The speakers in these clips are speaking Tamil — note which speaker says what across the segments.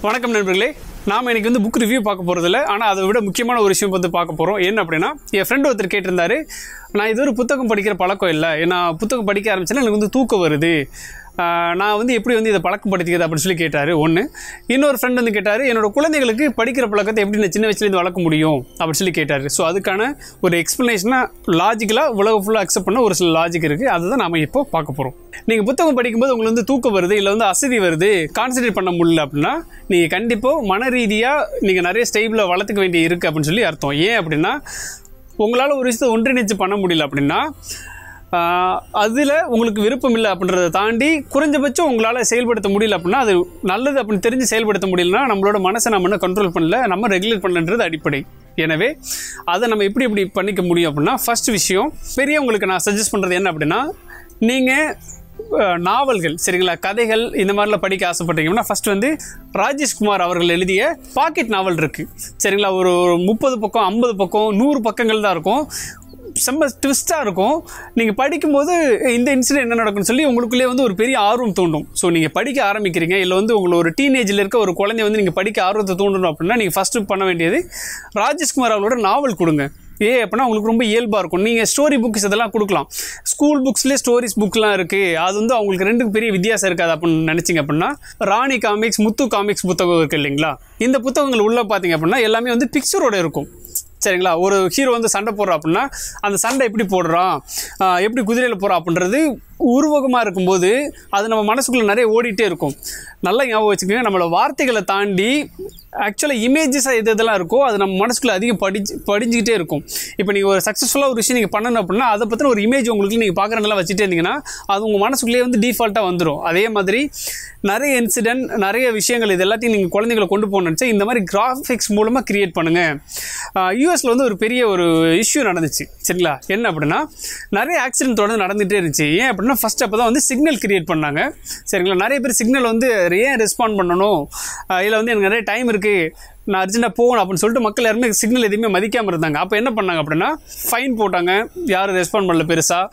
Speaker 1: வணக்கம் நண்பர்களே நாம் இன்னைக்கு வந்து புக் ரிவ்யூ பார்க்க போகிறதில்ல ஆனால் அதை விட முக்கியமான ஒரு விஷயம் வந்து பார்க்க போகிறோம் என்ன அப்படின்னா என் ஃப்ரெண்ட் ஒருத்தர் கேட்டிருந்தாரு நான் இது ஒரு புத்தகம் படிக்கிற பழக்கம் இல்லை நான் புத்தகம் படிக்க ஆரம்பிச்சேன்னா எனக்கு வந்து தூக்கம் வருது ஆஹ் நான் வந்து எப்படி வந்து இதை பழக்கப்படுத்திக்கிறது அப்படின்னு சொல்லி கேட்டார் ஒன்று இன்னொரு ஃப்ரெண்ட் வந்து கேட்டார் என்னோட குழந்தைகளுக்கு படிக்கிற பழக்கத்தை எப்படி நான் சின்ன வயசுலேருந்து வளர்க்க முடியும் அப்படின்னு சொல்லி கேட்டார் ஸோ அதுக்கான ஒரு எக்ஸ்ப்ளனேஷனாக லாஜிக்கலாக உலகம் ஃபுல்லாக அக்செப்ட் பண்ண ஒரு சில லாஜிக் இருக்குது அதை தான் நம்ம இப்போ பார்க்க போகிறோம் நீங்கள் புத்தகம் படிக்கும்போது உங்களுக்கு வந்து தூக்கம் வருது இல்லை வந்து அசதி வருது கான்சன்ட்ரேட் பண்ண முடியல அப்படின்னா நீங்கள் கண்டிப்பாக மன ரீதியாக நீங்கள் நிறைய ஸ்டேபிளை வளர்த்துக்க வேண்டிய இருக்குது அப்படின்னு சொல்லி அர்த்தம் ஏன் அப்படின்னா உங்களால் ஒரு விஷயத்தை ஒன்றிணைச்சு பண்ண முடியல அப்படின்னா அதில் உங்களுக்கு விருப்பம் இல்லை அப்படின்றத தாண்டி குறைஞ்சபட்சம் உங்களால் செயல்படுத்த முடியல அப்படின்னா அது நல்லது அப்படின்னு தெரிஞ்சு செயல்படுத்த முடியலன்னா நம்மளோட மனசை நம்ம இன்னும் கண்ட்ரோல் பண்ணல நம்ம ரெகுலேட் பண்ணலன்றது அடிப்படை எனவே அதை நம்ம எப்படி எப்படி பண்ணிக்க முடியும் அப்படின்னா ஃபர்ஸ்ட் விஷயம் பெரியவங்களுக்கு நான் சஜஸ்ட் பண்ணுறது என்ன அப்படின்னா நீங்கள் அஹ், நாவல்கள் சரிங்களா கதைகள் இந்த மாதிரிலாம் படிக்க ஆசைப்பட்டீங்கன்னா ஃபர்ஸ்ட் வந்து ராஜேஷ்குமார் அவர்கள் எழுதிய பாக்கெட் நாவல் இருக்குது சரிங்களா ஒரு ஒரு முப்பது பக்கம் ஐம்பது பக்கம் நூறு பக்கங்கள் தான் இருக்கும் செம்ம ட்விஸ்ட்டாக இருக்கும் நீங்கள் படிக்கும்போது இந்த இன்சிடென்ட் என்ன நடக்கும்னு சொல்லி உங்களுக்குள்ளே வந்து ஒரு பெரிய ஆர்வம் தூண்டும் ஸோ நீங்கள் படிக்க ஆரம்பிக்கிறீங்க இல்லை வந்து உங்களை ஒரு டீனேஜில் இருக்க ஒரு குழந்தை வந்து நீங்கள் படிக்க ஆர்வத்தை தூண்டணும் அப்படின்னா நீங்கள் ஃபஸ்ட்டு பண்ண வேண்டியது ராஜேஷ்குமார் அவர்களோட நாவல் கொடுங்க ஏ அப்படின்னா உங்களுக்கு ரொம்ப இயல்பாக இருக்கும் நீங்கள் ஸ்டோரி புக்ஸ் இதெல்லாம் கொடுக்கலாம் ஸ்கூல் புக்ஸ்லேயே ஸ்டோரிஸ் புக்லாம் இருக்குது அது வந்து அவங்களுக்கு ரெண்டுக்கு பெரிய வித்தியாசம் இருக்காது அப்படின்னு நினச்சிங்க அப்படின்னா ராணி காமிக்ஸ் முத்து காமிக்ஸ் புத்தகம் இருக்குது இல்லைங்களா இந்த புத்தகங்கள் உள்ளே பார்த்தீங்க அப்படின்னா எல்லாமே வந்து பிக்சரோட இருக்கும் சரிங்களா ஒரு ஹீரோ வந்து சண்டை போடுறா அப்படின்னா அந்த சண்டை எப்படி போடுறான் ஆஹ் எப்படி குதிரையில் போகிறான் அப்படின்றது உருவகமாக இருக்கும்போது அது நம்ம மனசுக்குள்ளே நிறைய ஓடிட்டே இருக்கும் நல்லா ஞாபகம் வச்சுக்கோங்க நம்மளோட வார்த்தைகளை தாண்டி ஆக்சுவலாக இமேஜஸாக எது எதெல்லாம் இருக்கோ அது நம்ம மனசுக்குள்ளே அதிகம் படிச்சு படிஞ்சுக்கிட்டே இருக்கும் இப்போ நீங்கள் ஒரு சக்ஸஸ்ஃபுல்லாக ஒரு விஷயம் நீங்கள் பண்ணணும் அப்படின்னா அதை பற்றின ஒரு இமேஜ் உங்களுக்கு நீங்கள் பார்க்குறதெல்லாம் வச்சுட்டே இருந்தீங்கன்னா அது உங்கள் மனசுக்குள்ளேயே வந்து டிஃபால்ட்டாக வந்துடும் அதே மாதிரி நிறைய இன்சிடென்ட் நிறைய விஷயங்கள் இது எல்லாத்தையும் நீங்கள் குழந்தைங்களை கொண்டு போகணும்னு நினச்சா இந்த மாதிரி கிராஃபிக்ஸ் மூலமாக கிரியேட் பண்ணுங்கள் யூஎஸில் வந்து ஒரு பெரிய ஒரு இஷ்யூ நடந்துச்சு சரிங்களா என்ன அப்படின்னா நிறைய ஆக்சிடென்ட் தொடர்ந்து நடந்துகிட்டே இருந்துச்சு ஏன் அப்படின்னா ஃபர்ஸ்ட் அப்போ தான் வந்து சிக்னல் கிரியேட் பண்ணாங்க சரிங்களா நிறைய பேர் சிக்னல் வந்து ஏன் ரெஸ்பாண்ட் பண்ணணும் இதில் வந்து எனக்கு நிறைய டைம் இருக்குது நான் அர்ஜென்ட்டாக போகணும் அப்படின்னு சொல்லிட்டு மக்கள் யாருமே சிக்னல் எதுவுமே மதிக்காமல் இருந்தாங்க அப்போ என்ன பண்ணாங்க அப்படின்னா ஃபைன் போட்டாங்க யாரும் ரெஸ்பாண்ட் பண்ணல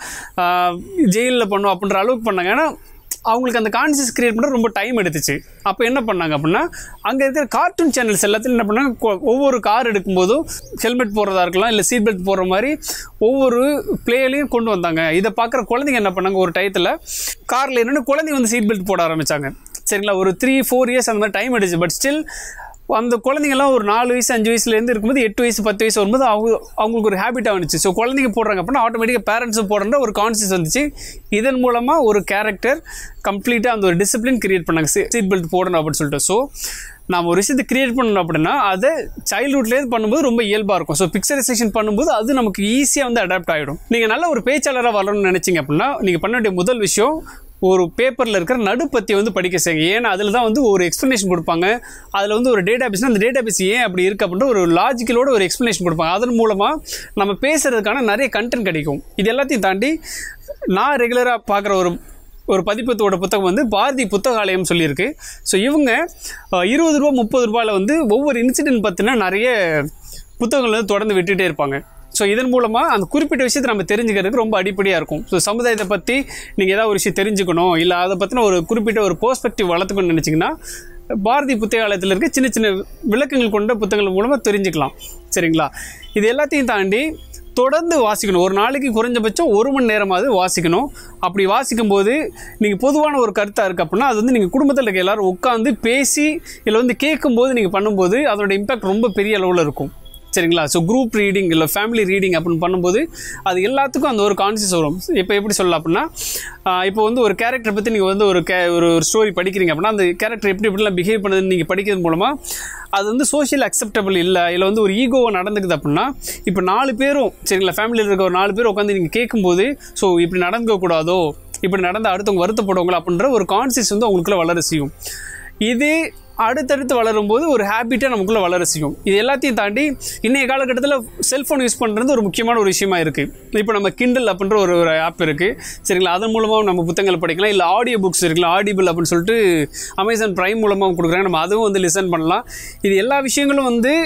Speaker 1: பெருசாக ஜெயிலில் பண்ணும் அப்படின்ற அளவுக்கு பண்ணாங்க ஏன்னா அவங்களுக்கு அந்த கான்சியஸ் கிரியேட் பண்ண ரொம்ப டைம் எடுத்துச்சு அப்போ என்ன பண்ணாங்க அப்படின்னா அங்கே இருக்கிற கார்ட்டூன் சேனல்ஸ் எல்லாத்தையும் என்ன பண்ணாங்க கொ- ஒவ்வொரு கார் எடுக்கும்போதும் ஹெல்மெட் போடுறதா இருக்கலாம் இல்லை சீட் பெல்ட் போடுற மாதிரி ஒவ்வொரு பிளேலையும் கொண்டு வந்தாங்க இதை பார்க்குற குழந்தைங்க என்ன பண்ணாங்க ஒரு டயத்தில் காரில் என்னென்னு குழந்தைங்க வந்து சீட் பெல்ட் போட ஆரம்பித்தாங்க சரிங்களா ஒரு த்ரீ ஃபோர் இயர்ஸ் அந்த மாதிரி டைம் எடுச்சு பட் ஸ்டில் அந்த குழந்தைங்கலாம் ஒரு நாலு வயசு அஞ்சு வயசுலேருந்து இருக்கும்போது எட்டு வயசு பத்து வயசு வரும்போது அவங்க அவங்களுக்கு ஒரு ஹேபிட்டாக வந்துச்சு ஸோ குழந்தைங்க போடுறாங்க அப்படின்னா ஆட்டோமேட்டிக்காக பேரண்ட்ஸும் போடுற ஒரு கான்சியஸ் வந்துச்சு இதன் மூலமாக ஒரு கேரக்டர் கம்ப்ளீட்டாக அந்த ஒரு டிசிப்ளின் கிரியேட் பண்ணாங்க சீட் பெல்ட் போடணும் அப்படின்னு சொல்லிட்டு ஸோ நாம் ஒரு விஷயத்தை கிரியேட் பண்ணணும் அப்படின்னா அதை சைல்ட்ஹுட்லேருந்து பண்ணும்போது ரொம்ப இயல்பாக இருக்கும் ஸோ பிக்சரைசேஷன் பண்ணும்போது அது நமக்கு ஈஸியாக வந்து அடாப்ட் ஆகிடும் நீங்கள் நல்ல ஒரு பேச்சாளராக வரணும்னு நினச்சிங்க அப்படின்னா நீங்கள் பண்ண வேண்டிய முதல் விஷயம் ஒரு பேப்பரில் இருக்கிற நடுப்பத்தியை வந்து படிக்க செய்யுங்க ஏன்னா அதில் தான் வந்து ஒரு எக்ஸ்ப்ளனேஷன் கொடுப்பாங்க அதில் வந்து ஒரு டேட்டா பேஸ்னா அந்த டேட்டா பேஸ் ஏன் அப்படி இருக்குது அப்படின்ற ஒரு லாஜிக்கலோட ஒரு எக்ஸ்ப்ளனேஷன் கொடுப்பாங்க அதன் மூலமாக நம்ம பேசுகிறதுக்கான நிறைய கண்டென்ட் கிடைக்கும் இது எல்லாத்தையும் தாண்டி நான் ரெகுலராக பார்க்குற ஒரு ஒரு பதிப்பத்தோட புத்தகம் வந்து பாரதி புத்தகாலயம் சொல்லியிருக்கு ஸோ இவங்க அஹ், இருபது ரூபா முப்பது ரூபாயில் வந்து ஒவ்வொரு இன்சிடென்ட் பற்றின நிறைய புத்தகங்கள் வந்து தொடர்ந்து விட்டுட்டே இருப்பாங்க ஸோ இதன் மூலமாக அந்த குறிப்பிட்ட விஷயத்தை நம்ம தெரிஞ்சுக்கிறதுக்கு ரொம்ப அடிப்படையாக இருக்கும் ஸோ சமுதாயத்தை பற்றி நீங்கள் ஏதாவது ஒரு விஷயம் தெரிஞ்சுக்கணும் இல்லை அதை பற்றின ஒரு குறிப்பிட்ட ஒரு பெர்ஸ்பெக்டிவ் வளர்த்துக்கணும்னு நினச்சிங்கன்னா பாரதி புத்தகாலயத்தில் இருக்க சின்ன சின்ன விளக்கங்கள் கொண்ட புத்தகங்கள் மூலமாக தெரிஞ்சுக்கலாம் சரிங்களா இது எல்லாத்தையும் தாண்டி தொடர்ந்து வாசிக்கணும் ஒரு நாளைக்கு குறைஞ்சபட்சம் ஒரு மணி நேரமாவது வாசிக்கணும் அப்படி வாசிக்கும்போது நீங்கள் பொதுவான ஒரு கருத்தாக இருக்குது அப்படின்னா அது வந்து நீங்கள் குடும்பத்தில் இருக்க எல்லாரும் உட்காந்து பேசி இல்லை வந்து கேட்கும்போது நீங்கள் பண்ணும்போது அதோட இம்பாக்ட் ரொம்ப பெரிய அளவில் இருக்கும் சரிங்களா ஸோ குரூப் ரீடிங் இல்லை ஃபேமிலி ரீடிங் அப்படின்னு பண்ணும்போது அது எல்லாத்துக்கும் அந்த ஒரு கான்சியஸ் வரும் இப்போ எப்படி சொல்லலாம் அப்படின்னா ஆஹ் இப்போ வந்து ஒரு கேரக்டரை பற்றி நீங்கள் வந்து ஒரு கே ஒரு ஒரு ஸ்டோரி படிக்கிறீங்க அப்படின்னா அந்த கேரக்டர் எப்படி எப்படிலாம் பிஹேவ் பண்ணுதுன்னு நீங்கள் படிக்கிறது மூலமாக அது வந்து சோஷியல் அக்செப்டபிள் இல்லை இல்லை வந்து ஒரு ஈகோவை நடந்துக்குது அப்படின்னா இப்போ நாலு பேரும் சரிங்களா ஃபேமிலியில் இருக்க ஒரு நாலு பேர் உட்காந்து நீங்கள் கேட்கும்போது ஸோ இப்படி நடந்துக்கூடாதோ இப்படி நடந்து அடுத்தவங்க வருத்தப்படுவாங்களா அப்படின்ற ஒரு கான்சியஸ் வந்து அவங்களுக்குள்ள வளர செய்யும் இது அடுத்தடுத்து வளரும்போது ஒரு ஹேபிட்டாக நமக்குள்ளே வளர செய்யும் இது எல்லாத்தையும் தாண்டி இன்றைய காலகட்டத்தில் செல்ஃபோன் யூஸ் பண்ணுறது ஒரு முக்கியமான ஒரு விஷயமா இருக்குது இப்போ நம்ம கிண்டல் அப்படின்ற ஒரு ஒரு ஆப் இருக்குது சரிங்களா அதன் மூலமாக நம்ம புத்தகங்கள் படிக்கலாம் இல்லை ஆடியோ புக்ஸ் இருக்குல்ல ஆடிபிள் அப்படின்னு சொல்லிட்டு அமேசான் ப்ரைம் மூலமாக கொடுக்குறாங்க நம்ம அதுவும் வந்து லிசன் பண்ணலாம் இது எல்லா விஷயங்களும் வந்து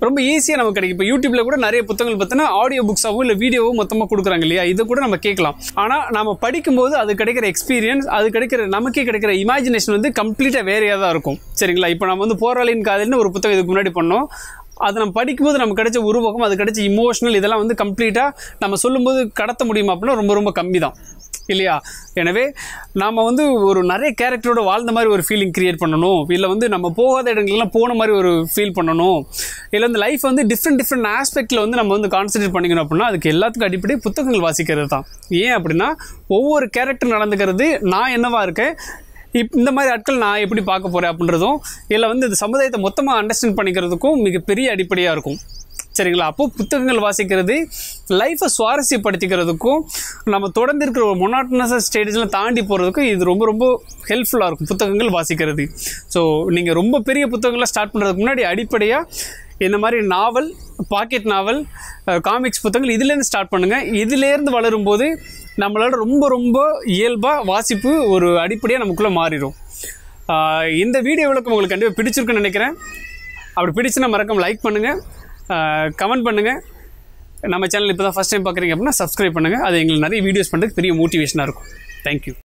Speaker 1: ரொம்ப ஈஸியாக நமக்கு கிடைக்கும் இப்போ யூடியூப்ல கூட நிறைய புத்தகங்கள் பார்த்தீங்கன்னா ஆடியோ புக்ஸாவோ இல்லை வீடியோவோ மொத்தமாக கொடுக்குறாங்க இல்லையா இதை கூட நம்ம கேட்கலாம் ஆனால் நம்ம படிக்கும்போது அது கிடைக்கிற எக்ஸ்பீரியன்ஸ் அது கிடைக்கிற நமக்கே கிடைக்கிற இமேஜினேஷன் வந்து கம்ப்ளீட்டாக வேறையாக தான் இருக்கும் சரிங்களா இப்போ நம்ம வந்து போராளின் காதல்னு ஒரு புத்தகம் இதுக்கு முன்னாடி பண்ணோம் அது நம்ம படிக்கும்போது நமக்கு கிடைச்ச உருவகம் அது கிடைச்ச இமோஷனல் இதெல்லாம் வந்து கம்ப்ளீட்டாக நம்ம சொல்லும்போது கடத்த முடியுமா அப்படின்னா ரொம்ப ரொம்ப கம்மி தான் இல்லையா எனவே நாம் வந்து ஒரு நிறைய கேரக்டரோட வாழ்ந்த மாதிரி ஒரு ஃபீலிங் கிரியேட் பண்ணணும் இல்லை வந்து நம்ம போகாத இடங்கள்லாம் போன மாதிரி ஒரு ஃபீல் பண்ணணும் இல்லை வந்து லைஃப் வந்து டிஃப்ரெண்ட் டிஃப்ரெண்ட் ஆஸ்பெக்டில் வந்து நம்ம வந்து கான்சன்ட்ரேட் பண்ணிக்கணும் அப்படின்னா அதுக்கு எல்லாத்துக்கும் அடிப்படை புத்தகங்கள் வாசிக்கிறது தான் ஏன் அப்படின்னா ஒவ்வொரு கேரக்டர் நடந்துக்கிறது நான் என்னவா இருக்கேன் இப் இந்த மாதிரி ஆட்கள் நான் எப்படி பார்க்க போகிறேன் அப்படின்றதும் இல்லை வந்து இந்த சமுதாயத்தை மொத்தமாக அண்டர்ஸ்டாண்ட் பண்ணிக்கிறதுக்கும் மிகப்பெரிய அடிப்படையாக இருக்கும் சரிங்களா அப்போ புத்தகங்கள் வாசிக்கிறது லைஃப்பை சுவாரஸ்யப்படுத்திக்கிறதுக்கும் நம்ம தொடர்ந்து இருக்கிற ஒரு மொனாட்டனஸ் ஸ்டேஜில் தாண்டி போகிறதுக்கும் இது ரொம்ப ரொம்ப ஹெல்ப்ஃபுல்லாக இருக்கும் புத்தகங்கள் வாசிக்கிறது ஸோ நீங்கள் ரொம்ப பெரிய புத்தகங்களை ஸ்டார்ட் பண்ணுறதுக்கு முன்னாடி அடிப்படையாக இந்த மாதிரி நாவல் பாக்கெட் நாவல் காமிக்ஸ் புத்தகங்கள் இதுலேருந்து ஸ்டார்ட் பண்ணுங்கள் இதுலேருந்து வளரும்போது நம்மளால ரொம்ப ரொம்ப இயல்பாக வாசிப்பு ஒரு அடிப்படையாக நமக்குள்ளே மாறிடும் ஆஹ் இந்த வீடியோ விளக்கம் உங்களுக்கு கண்டிப்பாக பிடிச்சிருக்குன்னு நினைக்கிறேன் அப்படி பிடிச்சுன்னா மறக்காம லைக் பண்ணுங்கள் கமெண்ட் பண்ணுங்கள் நம்ம சேனல் இப்போ தான் ஃபஸ்ட் டைம் பார்க்குறீங்க அப்படின்னா சப்ஸ்கிரைப் பண்ணுங்கள் அது எங்களுக்கு நிறைய வீடியோஸ் பண்ணுறதுக்கு பெரிய மோட்டிவேஷனாக இருக்கும் தேங்க்யூ